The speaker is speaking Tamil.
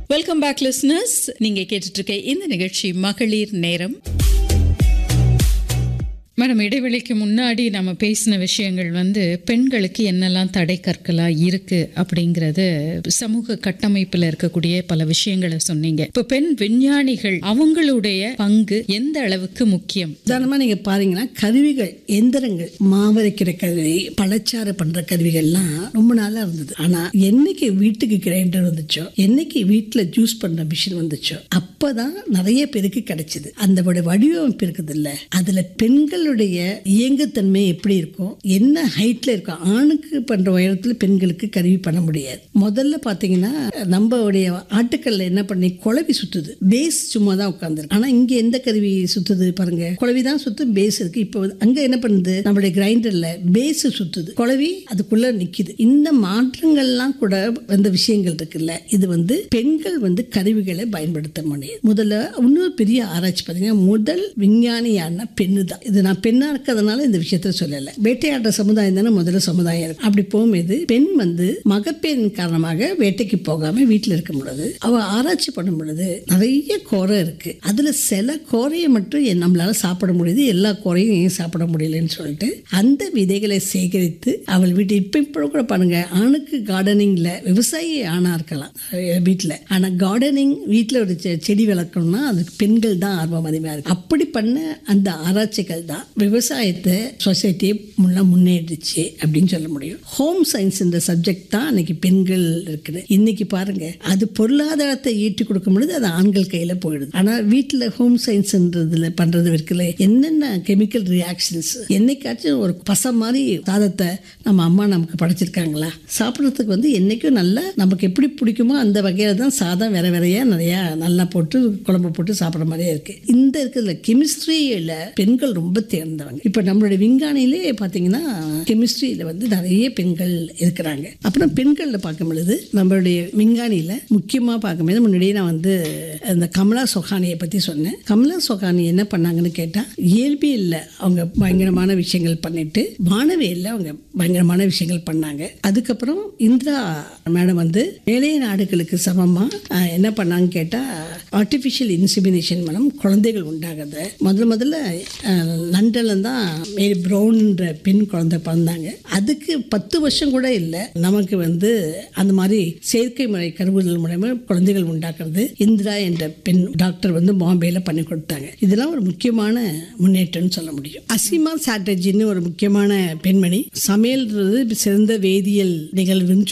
வெல்கம் பேக் லிஸ்னர்ஸ் நீங்க கேட்டுட்டு இருக்க இந்த நிகழ்ச்சி மகளிர் நேரம் மேடம் இடைவெளிக்கு முன்னாடி நம்ம பேசின விஷயங்கள் வந்து பெண்களுக்கு என்னெல்லாம் தடை கற்களா இருக்கு அப்படிங்கறது சமூக கட்டமைப்புல இருக்கக்கூடிய பல விஷயங்களை சொன்னீங்க இப்ப பெண் விஞ்ஞானிகள் அவங்களுடைய பங்கு எந்த அளவுக்கு முக்கியம் உதாரணமாக நீங்கள் பாருங்கன்னா கருவிகள் எந்திரங்கள் மாவரைக்கிற கருவி பழச்சாறு பண்ணுற கருவிகள்லாம் ரொம்ப நாளாக இருந்தது ஆனால் என்னைக்கு வீட்டுக்கு கிரைண்டர் வந்துச்சோ என்னைக்கு வீட்டில் ஜூஸ் பண்ணுற மிஷின் வந்துச்சோ அப்போ தான் நிறைய பேருக்கு கிடைச்சிது அந்த வடிவமைப்பு இருக்குது இல்லை அதில் பெண்களுடைய இயங்குத்தன்மை எப்படி இருக்கும் என்ன ஹைட்டில் இருக்கும் ஆணுக்கு பண்ணுற உயரத்தில் பெண்களுக்கு கருவி பண்ண முடியாது முதல்ல பார்த்தீங்கன்னா நம்மளுடைய ஆட்டுக்கல்ல என்ன பண்ணி குழவி சுத்துது பேஸ் சும்மா தான் உட்காந்துருக்கு ஆனால் இங்கே எந்த கருவி சுத்துது பாருங்க குழவி தான் சுத்து பேஸ் இருக்கு இப்போ அங்கே என்ன பண்ணுது நம்மளுடைய கிரைண்டர்ல பேஸ் சுத்துது குழவி அதுக்குள்ள நிக்குது இந்த மாற்றங்கள்லாம் கூட வந்த விஷயங்கள் இருக்குல்ல இது வந்து பெண்கள் வந்து கருவிகளை பயன்படுத்த முடியும் முதல்ல இன்னொரு பெரிய ஆராய்ச்சி பார்த்தீங்கன்னா முதல் விஞ்ஞானியான பெண்ணு தான் இது நான் பெண்ணா இருக்கிறதுனால இந்த விஷயத்த சொல்லலை வேட்டையாடுற சமுதாயம் தானே முதல்ல சமுதாயம் இருக்கு அப்படி போகும்போது பெண் வந்து மகப்பேரின் காரணமாக வேட்டைக்கு போகாம வீட்டில் இருக்க முடியாது அவ ஆராய்ச்சி பண்ணும் பொழுது நிறைய கோரை இருக்கு அதுல சில கோரையை மட்டும் என் நம்மளால சாப்பிட முடியுது எல்லா கோரையும் ஏன் சாப்பிட முடியலன்னு சொல்லிட்டு அந்த விதைகளை சேகரித்து அவள் வீட்டு இப்ப இப்போ கூட பாருங்க ஆணுக்கு கார்டனிங்ல விவசாயி ஆணா இருக்கலாம் அஹ் வீட்டுல ஆனா கார்டனிங் வீட்டுல ஒரு செ- செடி வளர்க்கணும்னா அதுக்கு பெண்கள் தான் ஆர்வம் அதிகமாக இருக்கு அப்படி பண்ண அந்த ஆராய்ச்சிகள் தான் விவசாயத்தை சொசைட்டியை முன்ன முன்னேறிச்சு அப்படின்னு சொல்ல முடியும் ஹோம் சயின்ஸ் இந்த சப்ஜெக்ட் தான் அன்னைக்கு பெண்கள் இருக்குது இன்னைக்கு பாருங்க அது பொருளாதாரத்தை ஈட்டி கொடுக்கும் பொழுது அது ஆண்கள் கையில போயிடுது ஆனா வீட்டில் ஹோம் சயின்ஸ்ன்றதுல பண்றது இருக்குல்ல என்னென்ன கெமிக்கல் ரியாக்ஷன்ஸ் என்னைக்காச்சும் ஒரு பசம் மாதிரி சாதத்தை நம்ம அம்மா நமக்கு படைச்சிருக்காங்களா சாப்பிட்றதுக்கு வந்து என்னைக்கும் நல்லா நமக்கு எப்படி பிடிக்குமோ அந்த வகையில தான் சாதம் வேற வேறையா நிறைய நல்லா போட்டு குழம்பு போட்டு சாப்பிட்ற மாதிரியே இருக்கு இந்த இருக்கிறதுல கெமிஸ்ட்ரியில பெண்கள் ரொம்ப தேர்ந்தவங்க இப்போ நம்மளுடைய விஞ்ஞானிலே பார்த்தீங்கன்னா கெமிஸ்ட்ரியில வந்து நிறைய பெண்கள் இருக்கிறாங்க அப்புறம் பெண்களில் பார்க்கும் பொழுது நம்மளுடைய விஞ்ஞானியில முக்கியமா பார்க்கும்போது முன்னாடியே நான் வந்து அந்த கமலா சொஹானியை பத்தி சொன்னேன் கமலா சொஹானி என்ன பண்ணாங்கன்னு கேட்டா இயல்பியல்ல அவங்க பயங்கரமான விஷயங்கள் பண்ணிட்டு வானவியல்ல அவங்க பயங்கரமான விஷயங்கள் பண்ணாங்க அதுக்கப்புறம் இந்திரா மேடம் வந்து மேலைய நாடுகளுக்கு சமமா அஹ், என்ன பண்ணாங்க கேட்டா ஆர்டிஃபிஷியல் இன்சிமினேஷன் மூலம் குழந்தைகள் உண்டாகுது முதல்ல முதல்ல அஹ், லண்டன்ல தான் மேரி ப்ரௌன்ன்ற பெண் குழந்தை பிறந்தாங்க அதுக்கு பத்து வருஷம் கூட இல்லை நமக்கு வந்து அந்த மாதிரி செயற்கை முறை கருவுதல் மூலமா குழந்தைகள் உண்டாக்குறது இந்திரா என்ற பெண் டாக்டர் வந்து பாம்பேல பண்ணி கொடுத்தாங்க இதெல்லாம் ஒரு முக்கியமான முன்னேற்றம்னு சொல்ல முடியும் அசிமா சாட்டர்ஜின்னு ஒரு முக்கியமான பெண்மணி சமையல்ன்றது சிறந்த வேதியியல் நிகழ்வுன்னு